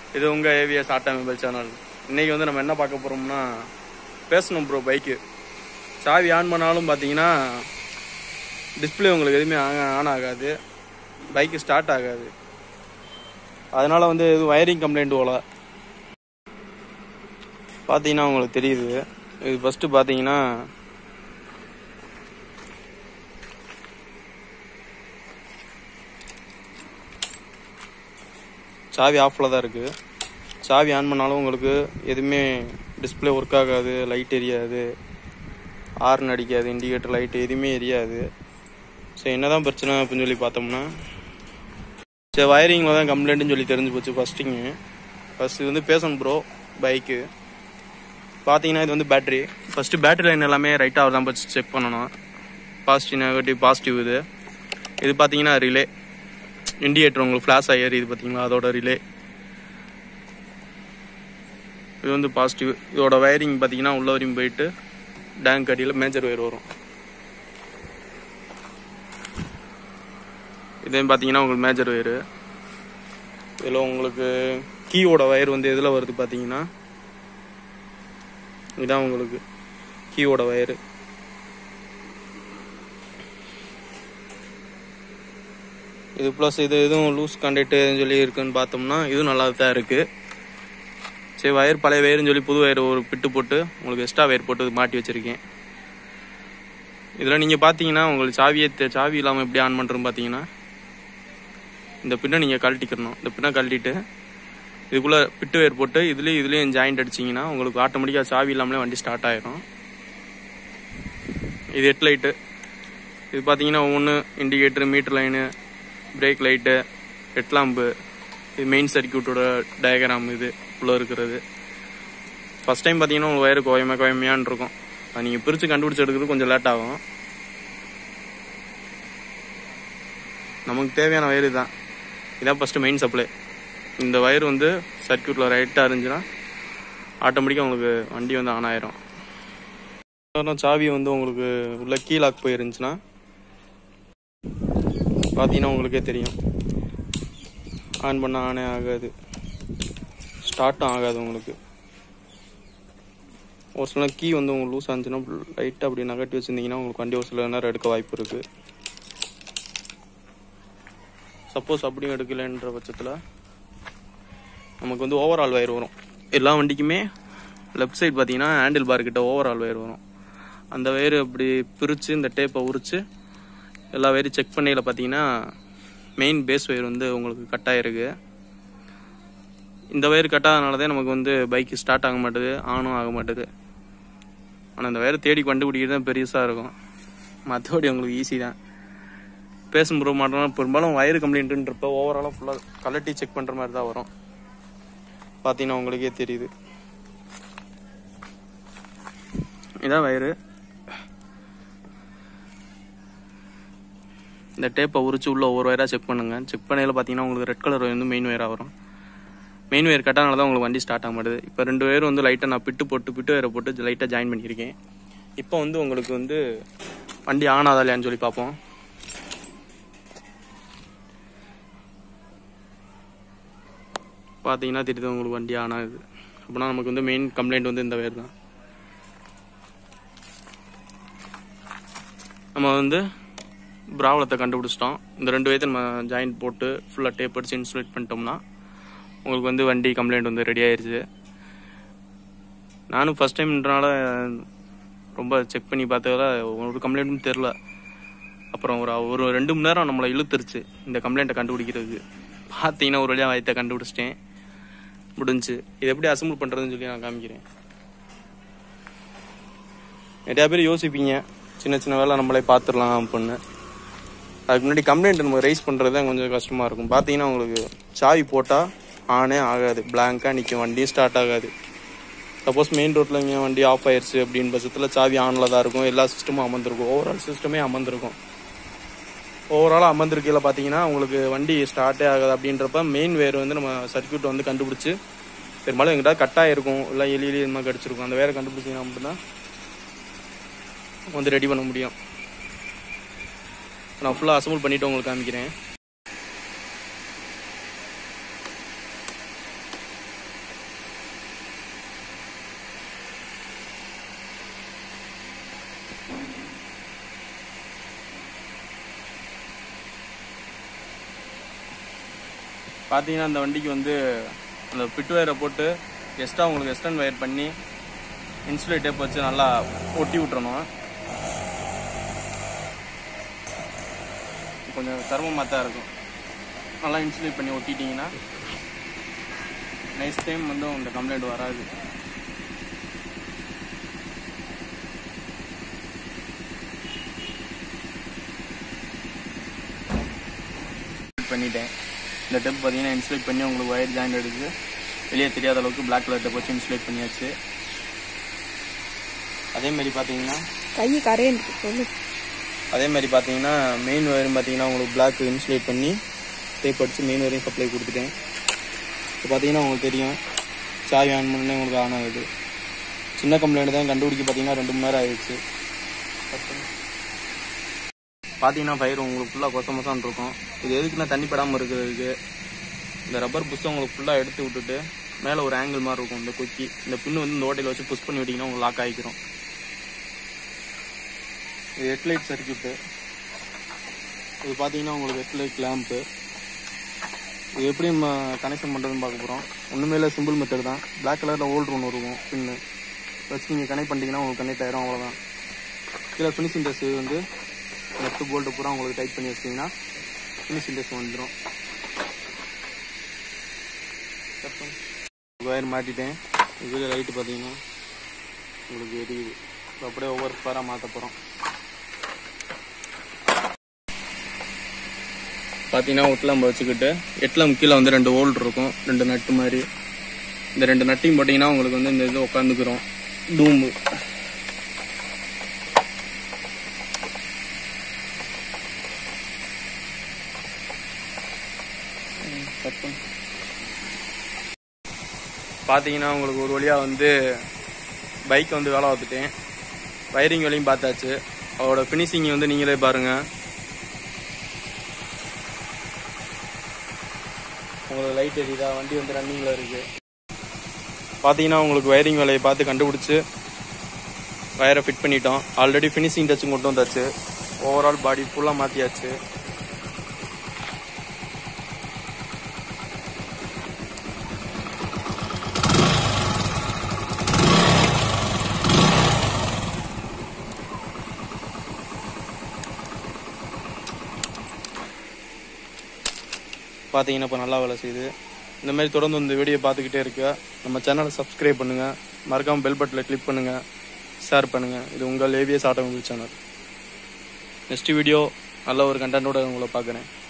இது உங்கள் AVS automobile channel இன்னைக்கு வந்து நம்ம என்ன பார்க்க போகிறோம்னா பேசணும் ப்ரோ பைக்கு சாவி ஆன் பண்ணாலும் பார்த்தீங்கன்னா டிஸ்பிளே உங்களுக்கு எதுவுமே ஆன் ஆகாது பைக்கு ஸ்டார்ட் ஆகாது அதனால வந்து இது வயரிங் கம்ப்ளைண்ட் போல பார்த்தீங்கன்னா உங்களுக்கு தெரியுது இது ஃபஸ்ட்டு பார்த்தீங்கன்னா சாவி ஆஃபில் தான் இருக்குது சாவி ஆன் பண்ணாலும் உங்களுக்கு எதுவுமே டிஸ்பிளே ஒர்க் ஆகாது லைட் எரியாது ஹார்ன் அடிக்காது இண்டிகேட்டர் லைட் எதுவுமே எரியாது சரி என்னதான் பிரச்சனை அப்படின்னு சொல்லி பார்த்தோம்னா சரி வயரிங்கில் தான் கம்ப்ளைண்ட்னு சொல்லி தெரிஞ்சு போச்சு ஃபஸ்ட்டிங்க ஃபஸ்ட்டு இது வந்து பேசணும் ப்ரோ பைக்கு பார்த்தீங்கன்னா இது வந்து பேட்ரி ஃபஸ்ட்டு பேட்டரி லைன் எல்லாமே ரைட்டாக தான் ஃபஸ்ட் செக் பண்ணணும் பாசிட்டிவ் நெகட்டிவ் பாசிட்டிவ் இது இது பார்த்தீங்கன்னா ரிலே இண்டிகேட்டர் உங்களுக்கு ஃப்ளாஷ் ஆகி எரியுது பார்த்தீங்களா அதோட ரிலே இது வந்து பாசிட்டிவ் இதோட வயரிங் பார்த்தீங்கன்னா உள்ள வரையும் போயிட்டு டேங்க் அடியில் மேஜர் ஒயர் வரும் இதே பார்த்தீங்கன்னா உங்களுக்கு மேஜர் ஒயரு இதில் உங்களுக்கு கீயோட வயர் வந்து எதில் வருது பார்த்தீங்கன்னா இதான் உங்களுக்கு கீயோட வயரு இது ப்ளஸ் இது எதுவும் லூஸ் கான்டாக்ட் சொல்லி இருக்குன்னு பார்த்தோம்னா இதுவும் நல்லா தான் இருக்குது சரி வயர் பழைய வயருன்னு சொல்லி புது வயர் ஒரு பிட்டு போட்டு உங்களுக்கு எக்ஸ்ட்ரா வயர் போட்டு மாட்டி வச்சுருக்கேன் இதில் நீங்கள் பார்த்தீங்கன்னா உங்களுக்கு சாவியை தே- சாவி இல்லாமல் எப்படி ஆன் பண்ணுறோம் பார்த்தீங்கன்னா இந்த பின்னை நீங்கள் கழட்டிக்கிறணும் இந்த பின்னை கழட்டிட்டு இதுக்குள்ளே பிட்டு வயர் போட்டு இதுலேயும் இதுலேயும் ஜாயிண்ட் அடிச்சிங்கன்னா உங்களுக்கு ஆட்டோமேட்டிக்காக சாவி இல்லாமலே வண்டி ஸ்டார்ட் ஆயிரும் இது ஹெட் லைட்டு இது பார்த்தீங்கன்னா ஒவ்வொன்று indicator meter line brake light head lamp இது மெயின் சர்க்கியூட்டோட டயக்ராம் இது உள்ள இருக்கிறது ஃபஸ்ட் டைம் பார்த்தீங்கன்னா உங்கள் வயரு கோயமே கோயமையான்னு இருக்கும் அது நீங்கள் பிரித்து கண்டுபிடிச்சி எடுக்கிறது கொஞ்சம் லேட் ஆகும் நமக்கு தேவையான வயர் தான் இதான் ஃபஸ்ட்டு மெயின் சப்ளை இந்த வயர் வந்து சர்க்கியூட்டில் ரைட்டாக இருந்துச்சுன்னா ஆட்டோமேட்டிக்காக உங்களுக்கு வண்டி வந்து ஆன் ஆயிரும் சாதாரண சாவி வந்து உங்களுக்கு உள்ள கீ லாக் போயிருந்துச்சுன்னா பார்த்தீங்கன்னா உங்களுக்கே தெரியும் ஆன் பண்ண ஆனே ஆகாது ஸ்டார்ட்டும் ஆகாது உங்களுக்கு ஒரு சில கீ வந்து உங்களுக்கு லூஸ் ஆச்சுன்னா லைட்டாக அப்படி நகட்டி வச்சுருந்தீங்கன்னா உங்களுக்கு வண்டி ஒரு சில நேரம் எடுக்க வாய்ப்பு இருக்குது சப்போஸ் அப்படியும் எடுக்கலைன்ற பட்சத்தில் நமக்கு வந்து ஓவரால் வயர் வரும் எல்லா வண்டிக்குமே லெஃப்ட் சைடு பார்த்தீங்கன்னா ஹேண்டில் பார் கிட்ட ஓவரால் வயர் வரும் அந்த வயர் அப்படி பிரித்து இந்த டேப்பை உரித்து எல்லா வயரும் செக் பண்ணையில் பார்த்தீங்கன்னா மெயின் பேஸ் வயர் வந்து உங்களுக்கு கட் ஆயிருக்கு இந்த வயர் கட் ஆனதுனால தான் நமக்கு வந்து பைக் ஸ்டார்ட் ஆக மாட்டுது ஆனும் ஆக மாட்டுது ஆனால் இந்த வயரை தேடி கண்டுபிடிக்கிறது தான் பெருசாக இருக்கும் மற்றபடி உங்களுக்கு ஈஸி தான் பேசும் ப்ரோ மாட்டோம்னா பெரும்பாலும் வயர் கம்ப்ளைண்ட்டுன்றப்ப ஓவராலாக ஃபுல்லாக கலட்டி செக் பண்ணுற மாதிரி தான் வரும் பார்த்தீங்கன்னா உங்களுக்கே தெரியுது இதான் வயரு இந்த டேப்பை உரிச்சு உள்ள ஒவ்வொரு வயராக செக் பண்ணுங்க செக் பண்ணையில் பார்த்தீங்கன்னா உங்களுக்கு ரெட் கலர் வந்து மெயின் வயராக வரும் மெயின் வயர் கட்டானால தான் உங்களுக்கு வண்டி ஸ்டார்ட் ஆக மாட்டுது இப்போ ரெண்டு வயர் வந்து லைட்டாக நான் பிட்டு போட்டு பிட்டு வயரை போட்டு லைட்டாக ஜாயின் பண்ணியிருக்கேன் இப்போ வந்து உங்களுக்கு வந்து வண்டி ஆன் ஆதா இல்லையான்னு சொல்லி பார்ப்போம் பார்த்தீங்கன்னா தெரியுது உங்களுக்கு வண்டி ஆன் ஆகுது அப்படின்னா நமக்கு வந்து மெயின் கம்ப்ளைண்ட் வந்து இந்த வயர் தான் நம்ம வந்து பிராவலத்தை கண்டுபிடிச்சிட்டோம் இந்த ரெண்டு வயத்தை நம்ம ஜாயிண்ட் போட்டு ஃபுல்லாக டேப் அடிச்சு இன்சுலேட் பண்ணிட்டோம்னா உங்களுக்கு வந்து வண்டி கம்ப்ளைண்ட் வந்து ரெடி ஆயிருச்சு நானும் ஃபஸ்ட் டைம்ன்றனால ரொம்ப செக் பண்ணி பார்த்ததுல ஒரு கம்ப்ளைண்ட்டும் தெரில அப்புறம் ஒரு ஒரு ரெண்டு மணி நேரம் நம்மளை இழுத்துருச்சு இந்த கம்ப்ளைண்ட்டை கண்டுபிடிக்கிறதுக்கு பார்த்தீங்கன்னா ஒரு வழியாக வயத்தை கண்டுபிடிச்சிட்டேன் முடிஞ்சு இது எப்படி அசம்பிள் பண்ணுறதுன்னு சொல்லி நான் காமிக்கிறேன் நிறையா பேர் யோசிப்பீங்க சின்ன சின்ன வேலை நம்மளே பார்த்துடலாம் அப்படின்னு அதுக்கு முன்னாடி கம்ப்ளைண்ட் நம்ம ரைஸ் பண்ணுறது தான் கொஞ்சம் கஷ்டமாக இருக்கும் பார்த்தீங்கன்னா உங்களுக்கு சாவி போட்டால் ஆனே ஆகாது பிளாங்காக நிற்கும் வண்டி ஸ்டார்ட் ஆகாது சப்போஸ் மெயின் ரோட்டில் இங்கே வண்டி ஆஃப் ஆயிடுச்சு அப்படின்னு பட்சத்தில் சாவி ஆனில் தான் இருக்கும் எல்லா சிஸ்டமும் அமர்ந்திருக்கும் ஓவரால் சிஸ்டமே அமர்ந்திருக்கும் ஓவராலாக அமர்ந்திருக்கையில் பார்த்தீங்கன்னா உங்களுக்கு வண்டி ஸ்டார்ட்டே ஆகாது அப்படின்றப்ப மெயின் வேர் வந்து நம்ம சர்க்கியூட் வந்து கண்டுபிடிச்சி பெரும்பாலும் எங்கிட்ட கட்டாக இருக்கும் இல்லை எலி எலி இந்த மாதிரி கடிச்சிருக்கும் அந்த வேரை கண்டுபிடிச்சிங்கன்னா மட்டும்தான் வந்து ரெடி பண்ண முடியும் நான் ஃபுல்லாக அசம்பிள் பண்ணிவிட்டு உங்களுக்கு காமிக்கிறேன் பார்த்தீங்கன்னா அந்த வண்டிக்கு வந்து அந்த பிட் வயரை போட்டு எக்ஸ்ட்ரா உங்களுக்கு எக்ஸ்டன் வயர் பண்ணி இன்சுலேட் டேப் வச்சு நல்லா ஒட்டி விட்டுறணும் கொஞ்சம் சிரமமாக தான் இருக்கும் நல்லா இன்சுலேட் பண்ணி ஒட்டிட்டீங்கன்னா நெக்ஸ்ட் டைம் வந்து இந்த கம்ப்ளைண்ட் வராது பண்ணிட்டேன் இந்த டெப் பார்த்தீங்கன்னா இன்சுலேட் பண்ணி உங்களுக்கு ஒயர் ஜாயிண்ட் எடுத்து வெளியே தெரியாத அளவுக்கு பிளாக் கலர் டெப் வச்சு இன்சுலேட் பண்ணியாச்சு அதே மாதிரி பார்த்தீங்கன்னா கை கரையன் சொல்லு அதே மாதிரி பார்த்தீங்கன்னா மெயின் ஒயரும் பார்த்தீங்கன்னா உங்களுக்கு பிளாக் இன்சுலேட் பண்ணி டேப் அடிச்சு மெயின் வரையும் சப்ளை கொடுத்துட்டேன் இப்போ பார்த்தீங்கன்னா உங்களுக்கு தெரியும் சாய் ஆன் பண்ணே உங்களுக்கு ஆன் ஆகுது சின்ன கம்ப்ளைண்ட் தான் கண்டுபிடிக்க பார்த்தீங்கன்னா ரெண்டு மணி நேரம் ஆயிடுச்சு பார்த்தீங்கன்னா ஃபயர் உங்களுக்கு ஃபுல்லாக கொச மொசான் இருக்கும் இது எதுக்குன்னா தண்ணி படாமல் இருக்கிறதுக்கு இந்த ரப்பர் புஷ்ஷை உங்களுக்கு ஃபுல்லாக எடுத்து விட்டுட்டு மேலே ஒரு ஆங்கிள் மாதிரி இருக்கும் இந்த கொக்கி இந்த பின்னு வந்து இந்த ஓட்டையில் வச்சு புஷ் பண்ணி விட்டிங்கன்னா உங்களுக்கு லாக் ஆகிக்கிறோம் இது ஹெட்லைட் சர்க்கியூட்டு இது பார்த்தீங்கன்னா உங்களுக்கு ஹெட்லைட் லேம்ப்பு இது எப்படி நம்ம கனெக்ஷன் பண்ணுறதுன்னு பார்க்க போகிறோம் ஒன்றுமே இல்லை சிம்பிள் மெத்தட் தான் பிளாக் கலரில் ஓல்டு ஒன்று இருக்கும் பின்னு வச்சு நீங்கள் கனெக்ட் பண்ணிட்டீங்கன்னா உங்களுக்கு கனெக்ட் ஆயிரும் அவ்வளோதான் கீழே ஃபினிஷிங் டெஸ்ட் வந்து நெட்டு போல்ட்டு பூரா உங்களுக்கு டைட் பண்ணி வச்சிட்டிங்கன்னா ஃபினிஷிங் டெஸ்ட் வந்துடும் ஒயர் மாட்டிட்டேன் இதில் லைட்டு பார்த்தீங்கன்னா உங்களுக்கு எரியுது இப்போ அப்படியே ஒவ்வொரு ஸ்பாராக மாற்ற போகிறோம் பார்த்தீங்கன்னா ஒட்லம்பு வச்சுக்கிட்டு எட்லம் கீழே வந்து ரெண்டு ஹோல்ட் இருக்கும் ரெண்டு நட்டு மாதிரி இந்த ரெண்டு நட்டையும் போட்டிங்கன்னா உங்களுக்கு வந்து இந்த இது உட்காந்துக்கிறோம் டூம்பு பார்த்தீங்கன்னா உங்களுக்கு ஒரு வழியாக வந்து பைக் வந்து வேலை பார்த்துட்டேன் வயரிங் வேலையும் பார்த்தாச்சு அவரோட ஃபினிஷிங் வந்து நீங்களே பாருங்கள் உங்களுக்கு லைட் எரியுதா வண்டி வந்து ரன்னிங்கில் இருக்கு பார்த்தீங்கன்னா உங்களுக்கு வயரிங் வேலையை பார்த்து கண்டுபிடிச்சி வயரை ஃபிட் பண்ணிட்டோம் ஆல்ரெடி ஃபினிஷிங் டச்சும் கொண்டு வந்தாச்சு ஓவரால் பாடி ஃபுல்லாக மாற்றியாச்சு பார்த்தீங்கன்னா இப்போ நல்லா வேலை செய்யுது இந்த மாதிரி தொடர்ந்து இந்த வீடியோ பார்த்துக்கிட்டே இருக்க நம்ம சேனலை சப்ஸ்கிரைப் பண்ணுங்கள் மறக்காமல் பெல் பட்டனில் கிளிக் பண்ணுங்கள் ஷேர் பண்ணுங்கள் இது உங்கள் AVS automobile channel next video நல்ல ஒரு கண்டென்ட்டோட உங்களை பார்க்குறேன்